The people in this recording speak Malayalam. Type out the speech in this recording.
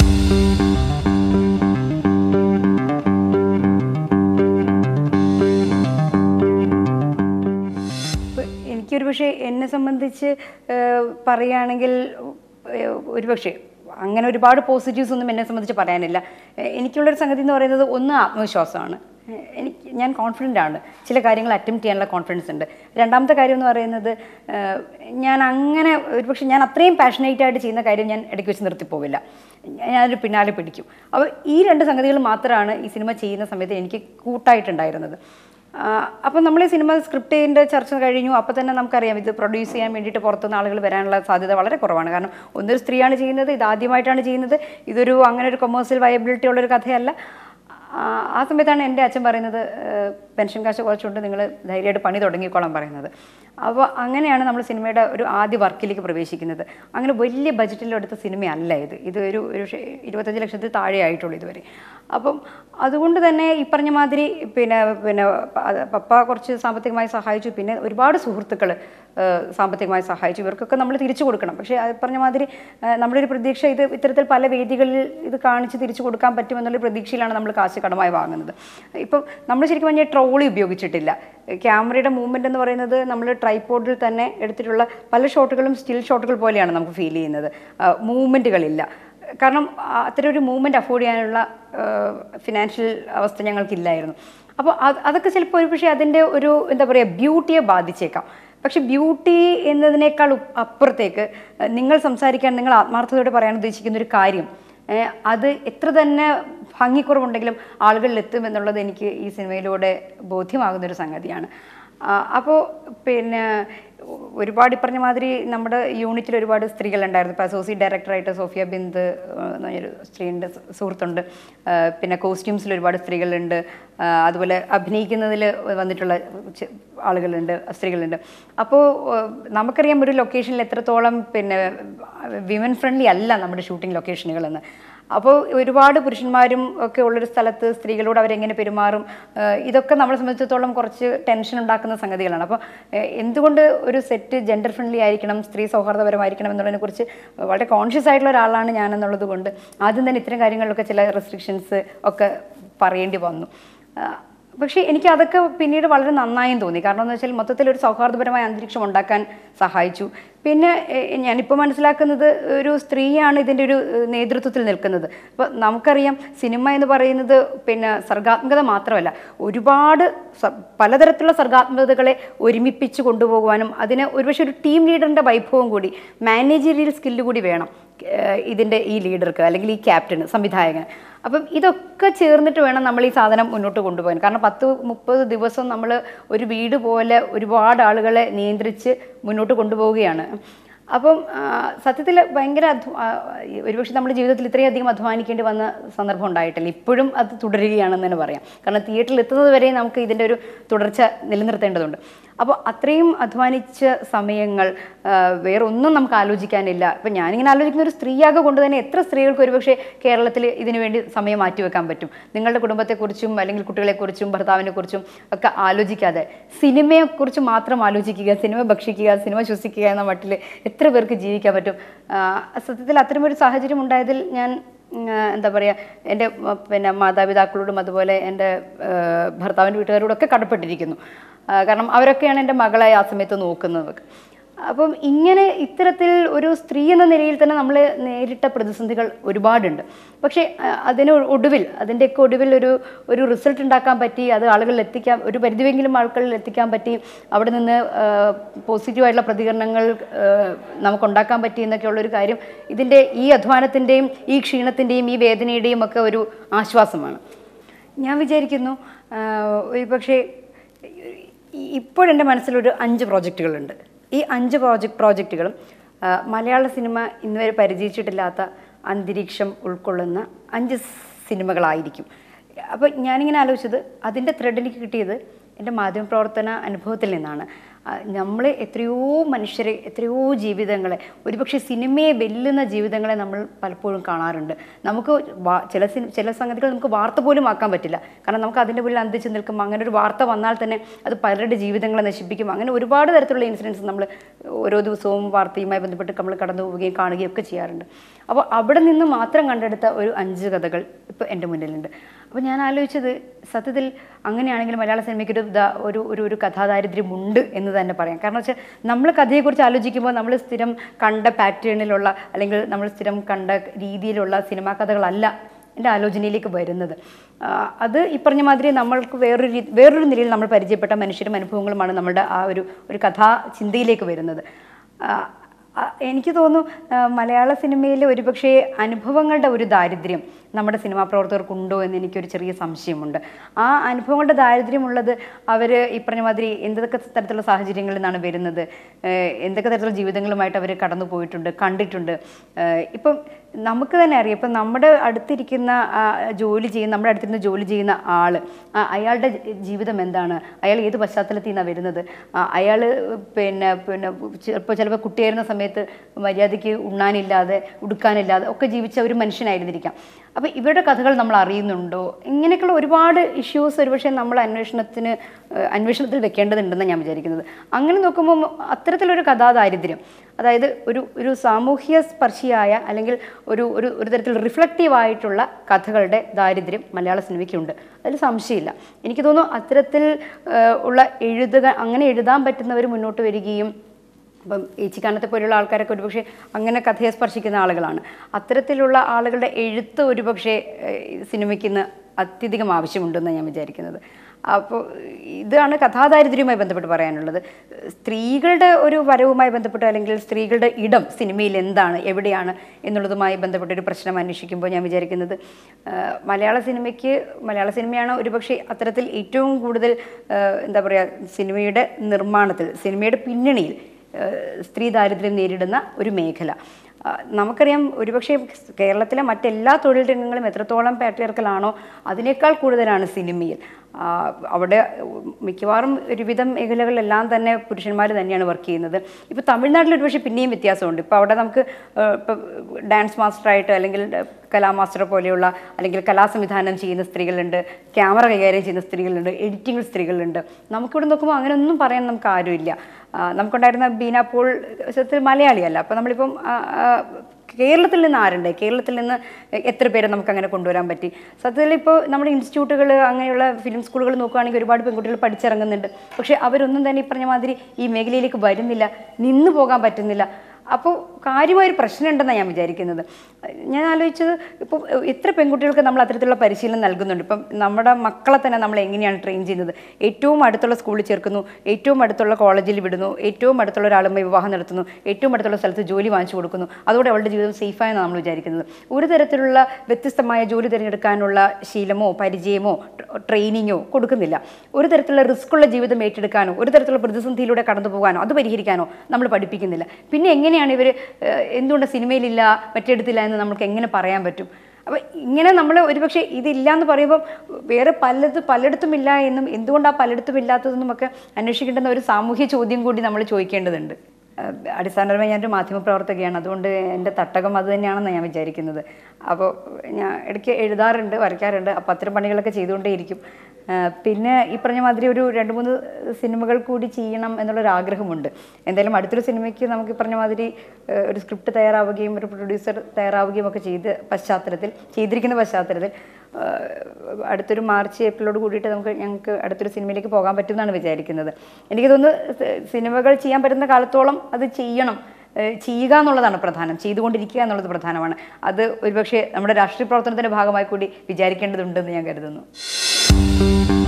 ഇപ്പൊ എനിക്കൊരു പക്ഷേ എന്നെ സംബന്ധിച്ച് ഏഹ്, പറയുകയാണെങ്കിൽ ഏഹ്, ഒരുപക്ഷെ അങ്ങനെ ഒരുപാട് പോസിറ്റീവ്സ് ഒന്നും എന്നെ സംബന്ധിച്ച് പറയാനില്ല ഏഹ്, എനിക്കുള്ളൊരു സംഗതി എന്ന് പറയുന്നത് ഒന്ന് ആത്മവിശ്വാസമാണ് ഏഹ്, എനിക്ക് ഞാൻ കോൺഫിഡൻ്റ് ആണ് ചില കാര്യങ്ങൾ അറ്റംപ്റ്റ് ചെയ്യാനുള്ള കോൺഫിഡൻസ് ഉണ്ട് രണ്ടാമത്തെ കാര്യം എന്ന് പറയുന്നത് ഏഹ്, ഞാൻ അങ്ങനെ ഒരുപക്ഷെ ഞാൻ അത്രയും പാഷനേറ്റ് ആയിട്ട് ചെയ്യുന്ന കാര്യം ഞാൻ ഇടയ്ക്ക് വെച്ച് നിർത്തിപ്പോവില്ല ഞാനൊരു പിന്നാലെ പിടിക്കും അപ്പോൾ ഈ രണ്ട് സംഗതികൾ മാത്രമാണ് ഈ സിനിമ ചെയ്യുന്ന സമയത്ത് എനിക്ക് കൂട്ടായിട്ടുണ്ടായിരുന്നത് അപ്പം നമ്മൾ ഈ സിനിമ സ്ക്രിപ്റ്റിൻ്റെ ചർച്ച കഴിഞ്ഞു അപ്പോൾ തന്നെ നമുക്കറിയാം ഇത് പ്രൊഡ്യൂസ് ചെയ്യാൻ വേണ്ടിയിട്ട് പുറത്തുനിന്ന് ആളുകൾ വരാനുള്ള സാധ്യത വളരെ കുറവാണ് കാരണം ഒന്നൊരു സ്ത്രീയാണ് ചെയ്യുന്നത് ഇത് ആദ്യമായിട്ടാണ് ചെയ്യുന്നത് ഇതൊരു അങ്ങനെ ഒരു കൊമേഴ്സ്യൽ വയബിലിറ്റി ഉള്ളൊരു കഥയല്ല ആ, ആ സമയത്താണ് എൻ്റെ അച്ഛൻ പറയുന്നത് ഏഹ്, പെൻഷൻ കാശ് കുറച്ചുകൊണ്ട് നിങ്ങൾ ധൈര്യമായിട്ട് പണി തുടങ്ങിക്കോളാൻ പറയുന്നത് അപ്പോൾ അങ്ങനെയാണ് നമ്മൾ സിനിമയുടെ ഒരു ആദ്യ വർക്കിലേക്ക് പ്രവേശിക്കുന്നത് അങ്ങനെ വലിയ ബഡ്ജറ്റിലെടുത്ത സിനിമയല്ല ഇത് ഇത് ഒരു ഒരു ഷെ- ഇരുപത്തഞ്ച് ലക്ഷത്തിൽ താഴെ ആയിട്ടുള്ളൂ ഇതുവരെ അപ്പം അതുകൊണ്ട് തന്നെ ഈ പറഞ്ഞ മാതിരി പിന്നെ പിന്നെ പ- അത് പപ്പ കുറച്ച് സാമ്പത്തികമായി സഹായിച്ചു പിന്നെ ഒരുപാട് സുഹൃത്തുക്കൾ സാമ്പത്തികമായി സഹായിച്ചു ഇവർക്കൊക്കെ നമ്മൾ തിരിച്ചു കൊടുക്കണം പക്ഷേ അത് പറഞ്ഞ മാതിരി ഏഹ്, നമ്മുടെ ഒരു പ്രതീക്ഷ ഇത് ഇത്തരത്തിൽ പല വേദികളിൽ ഇത് കാണിച്ച് തിരിച്ചു കൊടുക്കാൻ പറ്റുമെന്നുള്ള പ്രതീക്ഷയിലാണ് നമ്മൾ കാശ് കടമായി വാങ്ങുന്നത് ഇപ്പം നമ്മൾ ശരിക്കും പറഞ്ഞാൽ ട്രോളി ഉപയോഗിച്ചിട്ടില്ല ക്യാമറയുടെ മൂവ്മെൻ്റ് എന്ന് പറയുന്നത് നമ്മൾ ട്രൈപോഡിൽ തന്നെ എടുത്തിട്ടുള്ള പല ഷോട്ടുകളും സ്റ്റിൽ ഷോട്ടുകൾ പോലെയാണ് നമുക്ക് ഫീൽ ചെയ്യുന്നത് മൂവ്മെൻറ്റുകളില്ല കാരണം ആ, അത്തരം ഒരു മൂവ്മെൻറ്റ് അഫോർഡ് ചെയ്യാനുള്ള ഫിനാൻഷ്യൽ അവസ്ഥ ഞങ്ങൾക്കില്ലായിരുന്നു അപ്പോൾ അത് അതൊക്കെ ചിലപ്പോൾ ഒരു പക്ഷേ അതിൻ്റെ ഒരു എന്താ പറയുക ബ്യൂട്ടിയെ ബാധിച്ചേക്കാം പക്ഷെ ബ്യൂട്ടി എന്നതിനേക്കാൾ ഉപ്പ് അപ്പുറത്തേക്ക് ഏഹ്, നിങ്ങൾ സംസാരിക്കാൻ നിങ്ങൾ ആത്മാർത്ഥതയോടെ പറയാൻ ഉദ്ദേശിക്കുന്ന ഒരു കാര്യം ഏഹ്, അത് എത്ര തന്നെ ഭംഗിക്കുറവുണ്ടെങ്കിലും ആളുകളിൽ എത്തും എന്നുള്ളത് എനിക്ക് ഈ സിനിമയിലൂടെ ബോധ്യമാകുന്നൊരു സംഗതിയാണ് അപ്പോൾ പിന്നെ ഒരുപാട് ഈ പറഞ്ഞ മാതിരി നമ്മുടെ യൂണിറ്റിൽ ഒരുപാട് സ്ത്രീകളുണ്ടായിരുന്നു ഇപ്പോൾ അസോസിയേറ്റ് ഡയറക്ടറായിട്ട് സോഫിയ ബിന്ദ് ഏഹ്, എന്ന് പറഞ്ഞൊരു സ്ത്രീയുണ്ട് സു- സുഹൃത്തുണ്ട് ഏഹ്, പിന്നെ കോസ്റ്റ്യൂംസിൽ ഒരുപാട് സ്ത്രീകളുണ്ട് ഏഹ്, അതുപോലെ അഭിനയിക്കുന്നതിൽ വന്നിട്ടുള്ള ചെ- ആളുകളുണ്ട് സ്ത്രീകളുണ്ട് അപ്പോൾ ഏഹ്, നമുക്കറിയാം ഒരു ലൊക്കേഷനിൽ എത്രത്തോളം പിന്നെ വിമൻ ഫ്രണ്ട്ലി അല്ല നമ്മുടെ ഷൂട്ടിംഗ് ലൊക്കേഷനുകളെന്ന് അപ്പോൾ ഒരുപാട് പുരുഷന്മാരും ഒക്കെ ഉള്ളൊരു സ്ഥലത്ത് സ്ത്രീകളോട് അവരെങ്ങനെ പെരുമാറും ഏഹ് ഇതൊക്കെ നമ്മളെ സംബന്ധിച്ചിടത്തോളം കുറച്ച് ടെൻഷൻ ഉണ്ടാക്കുന്ന സംഗതികളാണ് അപ്പോൾ ഏഹ് എന്തുകൊണ്ട് ഒരു സെറ്റ് ജെൻഡർ ഫ്രണ്ട്ലി ആയിരിക്കണം സ്ത്രീ സൗഹാർദ്ദപരമായിരിക്കണം എന്നുള്ളതിനെക്കുറിച്ച് വളരെ കോൺഷ്യസ് ആയിട്ടുള്ള ഒരാളാണ് ഞാൻ എന്നുള്ളത് കൊണ്ട് ആദ്യം തന്നെ ഇത്തരം കാര്യങ്ങളിലൊക്കെ ചില റെസ്ട്രിക്ഷൻസ് ഒക്കെ പറയേണ്ടി വന്നു ആഹ് പക്ഷേ എനിക്ക് അതൊക്കെ പിന്നീട് വളരെ നന്നായും തോന്നി കാരണം എന്ന് വെച്ചാൽ മൊത്തത്തിൽ ഒരു സൗഹാർദ്ദപരമായ അന്തരീക്ഷം ഉണ്ടാക്കാൻ സഹായിച്ചു പിന്നെ എ- ഞാനിപ്പോൾ മനസ്സിലാക്കുന്നത് ഒരു സ്ത്രീയാണ് ഇതിൻ്റെ ഒരു ഏഹ്, നേതൃത്വത്തിൽ നിൽക്കുന്നത് അപ്പോൾ നമുക്കറിയാം സിനിമ എന്ന് പറയുന്നത് പിന്നെ സർഗാത്മകത മാത്രമല്ല ഒരുപാട് സ- പലതരത്തിലുള്ള സർഗാത്മകതകളെ ഒരുമിപ്പിച്ച് കൊണ്ടുപോകുവാനും അതിന് ഒരുപക്ഷെ ഒരു ടീം ലീഡറിൻ്റെ വൈഭവം കൂടി മാനേജറിയൽ സ്കില്ല് കൂടി വേണം ഏഹ്, ഇതിൻ്റെ ഈ ലീഡർക്ക് അല്ലെങ്കിൽ ഈ ക്യാപ്റ്റന് സംവിധായകന് അപ്പം ഇതൊക്കെ ചേർന്നിട്ട് വേണം നമ്മൾ ഈ സാധനം മുന്നോട്ട് കൊണ്ടുപോകാൻ കാരണം പത്ത് മുപ്പത് ദിവസം നമ്മൾ ഒരു വീട് പോലെ ഒരുപാട് ആളുകളെ നിയന്ത്രിച്ച് മുന്നോട്ട് കൊണ്ടുപോവുകയാണ് അപ്പം സത്യത്തിൽ ഭയങ്കര അധ്വ ആ, ഒരുപക്ഷെ നമ്മുടെ ജീവിതത്തിൽ ഇത്രയും അധികം അധ്വാനിക്കേണ്ടി വന്ന സന്ദർഭം ഉണ്ടായിട്ടില്ല ഇപ്പോഴും അത് തുടരുകയാണെന്ന് തന്നെ പറയാം കാരണം തിയേറ്ററിൽ എത്തുന്നത് വരെ നമുക്ക് ഇതിൻ്റെ ഒരു തുടർച്ച നിലനിർത്തേണ്ടതുണ്ട് അപ്പോൾ അത്രയും അധ്വാനിച്ച സമയങ്ങൾ ആ, വേറെ ഒന്നും നമുക്ക് ആലോചിക്കാനില്ല ഇപ്പം ഞാനിങ്ങനെ ആലോചിക്കുന്ന ഒരു സ്ത്രീയാകെ കൊണ്ട് തന്നെ എത്ര സ്ത്രീകൾക്ക് ഒരുപക്ഷെ കേരളത്തിൽ ഇതിനു വേണ്ടി സമയം മാറ്റിവെക്കാൻ പറ്റും നിങ്ങളുടെ കുടുംബത്തെക്കുറിച്ചും അല്ലെങ്കിൽ കുട്ടികളെക്കുറിച്ചും ഭർത്താവിനെക്കുറിച്ചും ഒക്കെ ആലോചിക്കാതെ സിനിമയെക്കുറിച്ച് മാത്രം ആലോചിക്കുക സിനിമ ഭക്ഷിക്കുക സിനിമ ശ്വസിക്കുക എന്ന മട്ടിൽ എത്ര പേർക്ക് ജീവിക്കാൻ പറ്റും ആ, സത്യത്തിൽ അത്തരമൊരു സാഹചര്യം ഉണ്ടായതിൽ ഞാൻ ഉം, ആ, എന്താ പറയുക എൻ്റെ മ, പിന്നെ മാതാപിതാക്കളോടും അതുപോലെ എൻ്റെ ആ, ഭർത്താവിൻ്റെ വീട്ടുകാരോടൊക്കെ കടപ്പെട്ടിരിക്കുന്നു ആ, കാരണം അവരൊക്കെയാണ് എൻ്റെ മകളെ ആ സമയത്ത് നോക്കുന്നത് അപ്പം ഇങ്ങനെ ഇത്തരത്തിൽ ഒരു സ്ത്രീ എന്ന നിലയിൽ തന്നെ നമ്മൾ നേരിട്ട പ്രതിസന്ധികൾ ഒരുപാടുണ്ട് പക്ഷേ ആ, അതിന് ഒടുവിൽ അതിൻ്റെയൊക്കെ ഒടുവിൽ ഒരു ഒരു റിസൾട്ട് ഉണ്ടാക്കാൻ പറ്റി അത് ആളുകളിൽ എത്തിക്കാൻ ഒരു പരിധിവെങ്കിലും ആളുകളിൽ എത്തിക്കാൻ പറ്റി അവിടെ നിന്ന് പോസിറ്റീവായിട്ടുള്ള പ്രതികരണങ്ങൾ ആ, നമുക്കുണ്ടാക്കാൻ പറ്റി എന്നൊക്കെയുള്ളൊരു കാര്യം ഇതിൻ്റെ ഈ അധ്വാനത്തിൻ്റെയും ഈ ക്ഷീണത്തിൻ്റെയും ഈ വേദനയുടെയും ഒക്കെ ഒരു ആശ്വാസമാണ് ഞാൻ വിചാരിക്കുന്നു ആ, ഒരു പക്ഷേ ഇപ്പോഴെൻ്റെ മനസ്സിലൊരു അഞ്ച് പ്രോജക്റ്റുകളുണ്ട് ഈ അഞ്ച് പ്രോജക്റ്റ് പ്രോജക്റ്റുകളും ആ, മലയാള സിനിമ ഇന്നുവരെ പരിചയിച്ചിട്ടില്ലാത്ത അന്തരീക്ഷം ഉൾക്കൊള്ളുന്ന അഞ്ച് സിനിമകളായിരിക്കും അപ്പോൾ ഞാനിങ്ങനെ ആലോചിച്ചത് അതിൻ്റെ ത്രെഡ് എനിക്ക് കിട്ടിയത് എൻ്റെ മാധ്യമപ്രവർത്തന അനുഭവത്തിൽ നിന്നാണ് നമ്മൾ എത്രയോ മനുഷ്യരെ എത്രയോ ജീവിതങ്ങളെ ഒരുപക്ഷെ സിനിമയെ വെല്ലുന്ന ജീവിതങ്ങളെ നമ്മൾ പലപ്പോഴും കാണാറുണ്ട് നമുക്ക് വാ- ചില സിനി ചില സംഗതികൾ നമുക്ക് വാർത്ത പോലും ആക്കാൻ പറ്റില്ല കാരണം നമുക്ക് അതിൻ്റെ മുന്നിൽ അന്തിച്ച് നിൽക്കും അങ്ങനെ ഒരു വാർത്ത വന്നാൽ തന്നെ അത് പലരുടെ ജീവിതങ്ങളെ നശിപ്പിക്കും അങ്ങനെ ഒരുപാട് തരത്തിലുള്ള ഇൻസിഡൻസ് നമ്മൾ ഓരോ ദിവസവും വാർത്തയുമായി ബന്ധപ്പെട്ട് നമ്മൾ കടന്നു പോവുകയും കാണുകയും ഒക്കെ ചെയ്യാറുണ്ട് അപ്പോൾ അവിടെ നിന്ന് മാത്രം കണ്ടെടുത്ത ഒരു അഞ്ച് കഥകൾ ഇപ്പോൾ എൻ്റെ മുന്നിലുണ്ട് അപ്പോൾ ഞാൻ ആലോചിച്ചത് സത്യത്തിൽ അങ്ങനെയാണെങ്കിൽ മലയാള സിനിമയ്ക്ക് ഒരു ദാ- ഒരു ഒരു ഒരു കഥാദാരിദ്ര്യമുണ്ട് എന്ന് തന്നെ പറയാം കാരണം വെച്ചാൽ നമ്മൾ കഥയെക്കുറിച്ച് ആലോചിക്കുമ്പോൾ നമ്മൾ സ്ഥിരം കണ്ട പാറ്റേണിലുള്ള അല്ലെങ്കിൽ നമ്മൾ സ്ഥിരം കണ്ട രീതിയിലുള്ള സിനിമാ കഥകളല്ല എൻ്റെ ആലോചനയിലേക്ക് വരുന്നത് ആ, അത് ഈ പറഞ്ഞ മാതിരി നമ്മൾക്ക് വേറൊരു രീതി വേറൊരു നിലയിൽ നമ്മൾ പരിചയപ്പെട്ട മനുഷ്യരും അനുഭവങ്ങളുമാണ് നമ്മുടെ ആ ഒരു ഒരു കഥാ ചിന്തയിലേക്ക് വരുന്നത് ആ, ആ, എനിക്ക് തോന്നുന്നു ആ, മലയാള സിനിമയിൽ ഒരുപക്ഷെ അനുഭവങ്ങളുടെ ഒരു ദാരിദ്ര്യം നമ്മുടെ സിനിമാ പ്രവർത്തകർക്കുണ്ടോ എന്ന് എനിക്കൊരു ചെറിയ സംശയമുണ്ട് ആ അനുഭവങ്ങളുടെ ദാരിദ്ര്യമുള്ളത് അവർ ഈ പറഞ്ഞ മാതിരി എന്തൊക്കെ തരത്തിലുള്ള സാഹചര്യങ്ങളിൽ നിന്നാണ് വരുന്നത് ഏഹ് എന്തൊക്കെ തരത്തിലുള്ള ജീവിതങ്ങളുമായിട്ട് അവർ കടന്നു പോയിട്ടുണ്ട് കണ്ടിട്ടുണ്ട് ഏഹ് ഇപ്പം നമുക്ക് തന്നെ അറിയാം ഇപ്പം നമ്മുടെ അടുത്തിരിക്കുന്ന ആ, ജോലി ചെയ്യുന്ന നമ്മുടെ അടുത്തിരുന്ന് ജോലി ചെയ്യുന്ന ആൾ അയാളുടെ ജ- ജീവിതം എന്താണ് അയാൾ ഏത് പശ്ചാത്തലത്തിൽ നിന്നാണ് വരുന്നത് അയാൾ പിന്നെ പിന്നെ ചിലപ്പോൾ ചിലപ്പോൾ കുട്ടിയായിരുന്ന സമയത്ത് മര്യാദയ്ക്ക് ഉണ്ണാനില്ലാതെ ഉടുക്കാനില്ലാതെ ഒക്കെ ജീവിച്ച ഒരു മനുഷ്യനായിരുന്നിരിക്കാം അപ്പോൾ ഇവരുടെ കഥകൾ നമ്മൾ അറിയുന്നുണ്ടോ ഇങ്ങനെയൊക്കെയുള്ള ഒരുപാട് ഇഷ്യൂസ് ഒരുപക്ഷെ നമ്മൾ അന്വേഷണത്തിന് ഏഹ് അന്വേഷണത്തിൽ വെക്കേണ്ടതുണ്ടെന്ന് ഞാൻ വിചാരിക്കുന്നത് അങ്ങനെ നോക്കുമ്പോൾ അത്തരത്തിലൊരു കഥാദാരിദ്ര്യം അതായത് ഒരു ഒരു സാമൂഹ്യ സ്പർശിയായ അല്ലെങ്കിൽ ഒരു ഒരു ഒരു തരത്തിൽ റിഫ്ലക്റ്റീവ് ആയിട്ടുള്ള കഥകളുടെ ദാരിദ്ര്യം മലയാള സിനിമയ്ക്കുണ്ട് അതിൽ സംശയമില്ല എനിക്ക് തോന്നുന്നു അത്തരത്തിൽ ഏഹ് ഉള്ള എഴുതുക അങ്ങനെ എഴുതാൻ പറ്റുന്നവർ മുന്നോട്ട് വരികയും അപ്പം ഏച്ചിക്കാനത്തെ പോലെയുള്ള ആൾക്കാരൊക്കെ ഒരുപക്ഷെ അങ്ങനെ കഥയെ സ്പർശിക്കുന്ന ആളുകളാണ് അത്തരത്തിലുള്ള ആളുകളുടെ എഴുത്ത് ഒരുപക്ഷെ ഏഹ്, സിനിമയ്ക്ക് ഇന്ന് അത്യധികം ആവശ്യമുണ്ടെന്ന് ഞാൻ വിചാരിക്കുന്നത് അപ്പോൾ ഇതാണ് കഥാദാരിദ്ര്യവുമായി ബന്ധപ്പെട്ട് പറയാനുള്ളത് സ്ത്രീകളുടെ ഒരു വരവുമായി ബന്ധപ്പെട്ട് അല്ലെങ്കിൽ സ്ത്രീകളുടെ ഇടം സിനിമയിൽ എന്താണ് എവിടെയാണ് എന്നുള്ളതുമായി ബന്ധപ്പെട്ട ഒരു പ്രശ്നം അന്വേഷിക്കുമ്പോൾ ഞാൻ വിചാരിക്കുന്നത് ഏഹ്, മലയാള സിനിമയ്ക്ക് മലയാള സിനിമയാണ് ഒരുപക്ഷെ അത്തരത്തിൽ ഏറ്റവും കൂടുതൽ ഏഹ്, എന്താ പറയുക സിനിമയുടെ നിർമ്മാണത്തിൽ സിനിമയുടെ പിന്നണിയിൽ ഏഹ് സ്ത്രീ ദാരിദ്ര്യം നേരിടുന്ന ഒരു മേഖല ആ, നമുക്കറിയാം ഒരുപക്ഷെ കേരളത്തിലെ മറ്റെല്ലാ തൊഴിൽ രംഗങ്ങളും എത്രത്തോളം പാട്രിയർക്കലാണോ അതിനേക്കാൾ കൂടുതലാണ് സിനിമയിൽ ആ, അവിടെ മിക്കവാറും ഒരുവിധം മേഖലകളിലെല്ലാം തന്നെ പുരുഷന്മാർ തന്നെയാണ് വർക്ക് ചെയ്യുന്നത് ഇപ്പോൾ തമിഴ്നാട്ടിൽ ഒരുപക്ഷെ പിന്നെയും വ്യത്യാസമുണ്ട് ഇപ്പോൾ അവിടെ നമുക്ക് ഇപ്പോൾ ഡാൻസ് മാസ്റ്ററായിട്ട് അല്ലെങ്കിൽ കലാമാസ്റ്റർ പോലെയുള്ള അല്ലെങ്കിൽ കലാസംവിധാനം ചെയ്യുന്ന സ്ത്രീകളുണ്ട് ക്യാമറ കൈകാര്യം ചെയ്യുന്ന സ്ത്രീകളുണ്ട് എഡിറ്റിംഗ് സ്ത്രീകളുണ്ട് നമുക്കിവിടെ നോക്കുമ്പോൾ അങ്ങനെയൊന്നും പറയാൻ നമുക്ക് ആരുമില്ല ആ, നമുക്കുണ്ടായിരുന്ന ബീന പോൾ സത്യത്തിൽ മലയാളിയല്ല അപ്പോൾ നമ്മളിപ്പം ആ, ആ, കേരളത്തിൽ നിന്ന് ആരുണ്ട് കേരളത്തിൽ നിന്ന് എത്ര പേരെ നമുക്ക് അങ്ങനെ കൊണ്ടുവരാൻ പറ്റി സത്യത്തിൽ ഇപ്പോൾ നമ്മുടെ ഇൻസ്റ്റിറ്റ്യൂട്ടുകൾ അങ്ങനെയുള്ള ഫിലിം സ്കൂളുകൾ നോക്കുകയാണെങ്കിൽ ഒരുപാട് പെൺകുട്ടികൾ പഠിച്ചിറങ്ങുന്നുണ്ട് പക്ഷേ അവരൊന്നും തന്നെ ഈ പറഞ്ഞ മാതിരി ഈ മേഖലയിലേക്ക് വരുന്നില്ല നിന്ന് പോകാൻ പറ്റുന്നില്ല അപ്പോൾ കാര്യമായൊരു പ്രശ്നമുണ്ടെന്നാണ് ഞാൻ വിചാരിക്കുന്നത് ഞാൻ ആലോചിച്ചത് ഇപ്പോൾ എത്ര പെൺകുട്ടികൾക്ക് നമ്മൾ അത്തരത്തിലുള്ള പരിശീലനം നൽകുന്നുണ്ട് ഇപ്പം നമ്മുടെ മക്കളെ തന്നെ നമ്മൾ എങ്ങനെയാണ് ട്രെയിൻ ചെയ്യുന്നത് ഏറ്റവും അടുത്തുള്ള സ്കൂളിൽ ചേർക്കുന്നു ഏറ്റവും അടുത്തുള്ള കോളേജിൽ വിടുന്നു ഏറ്റവും അടുത്തുള്ള ഒരാളുമായി വിവാഹം നടത്തുന്നു ഏറ്റവും അടുത്തുള്ള സ്ഥലത്ത് ജോലി വാങ്ങിച്ചു കൊടുക്കുന്നു അതോടെ അവളുടെ ജീവിതം സേഫായെന്നാണ് നമ്മൾ വിചാരിക്കുന്നത് ഒരു തരത്തിലുള്ള വ്യത്യസ്തമായ ജോലി തിരഞ്ഞെടുക്കാനുള്ള ശീലമോ പരിചയമോ ട്ര- ട്രെയിനിങ്ങോ കൊടുക്കുന്നില്ല ഒരു തരത്തിലുള്ള റിസ്ക്കുള്ള ജീവിതം ഏറ്റെടുക്കാനോ ഒരു തരത്തിലുള്ള പ്രതിസന്ധിയിലൂടെ കടന്നു പോകാനോ അത് പരിഹരിക്കാനോ നമ്മൾ പഠിപ്പിക്കുന്നില്ല പിന്നെ എങ്ങനെയാണ് ഇവർ എന്തുകൊണ്ട് സിനിമയിലില്ല മറ്റെടുത്തില്ല എന്ന് നമുക്ക് എങ്ങനെ പറയാൻ പറ്റും അപ്പോൾ ഇങ്ങനെ നമ്മൾ ഒരുപക്ഷെ ഇതില്ല എന്ന് പറയുമ്പോൾ വേറെ പലത് പലയിടത്തും ഇല്ല എന്നും എന്തുകൊണ്ടാണ് പലയിടത്തും ഇല്ലാത്തതെന്നും ഒക്കെ അന്വേഷിക്കേണ്ടുന്ന ഒരു സാമൂഹ്യ ചോദ്യം കൂടി നമ്മൾ ചോദിക്കേണ്ടതുണ്ട് ഏഹ് അടിസ്ഥാനപരമായി ഞാനൊരു മാധ്യമപ്രവർത്തകയാണ് അതുകൊണ്ട് എൻ്റെ തട്ടകം അത് തന്നെയാണെന്ന് ഞാൻ വിചാരിക്കുന്നത് അപ്പോൾ ഞാൻ ഇടയ്ക്ക് എഴുതാറുണ്ട് വരയ്ക്കാറുണ്ട് അപ്പോൾ അത്തരം പണികളൊക്കെ ചെയ്തുകൊണ്ടേയിരിക്കും ഏഹ് പിന്നെ ഈ പറഞ്ഞ മാതിരി ഒരു രണ്ട് മൂന്ന് സിനിമകൾ കൂടി ചെയ്യണം എന്നുള്ളൊരു ആഗ്രഹമുണ്ട് എന്തായാലും അടുത്തൊരു സിനിമയ്ക്ക് നമുക്ക് ഈ പറഞ്ഞ മാതിരി ഏഹ് ഒരു സ്ക്രിപ്റ്റ് തയ്യാറാവുകയും ഒരു പ്രൊഡ്യൂസർ തയ്യാറാവുകയും ഒക്കെ ചെയ്ത് പശ്ചാത്തലത്തിൽ ചെയ്തിരിക്കുന്ന പശ്ചാത്തലത്തിൽ ഏഹ് അടുത്തൊരു മാർച്ച് ഏപ്രിലോട് കൂടിയിട്ട് നമുക്ക് ഞങ്ങൾക്ക് അടുത്തൊരു സിനിമയിലേക്ക് പോകാൻ പറ്റുമെന്നാണ് വിചാരിക്കുന്നത് എനിക്ക് തോന്നുന്നു സ- സിനിമകൾ ചെയ്യാൻ പറ്റുന്ന കാലത്തോളം അത് ചെയ്യണം ഏഹ് ചെയ്യുക എന്നുള്ളതാണ് പ്രധാനം ചെയ്തുകൊണ്ടിരിക്കുക എന്നുള്ളത് പ്രധാനമാണ് അത് ഒരുപക്ഷെ നമ്മുടെ രാഷ്ട്രീയ പ്രവർത്തനത്തിൻ്റെ ഭാഗമായി കൂടി വിചാരിക്കേണ്ടതുണ്ടെന്ന് ഞാൻ കരുതുന്നു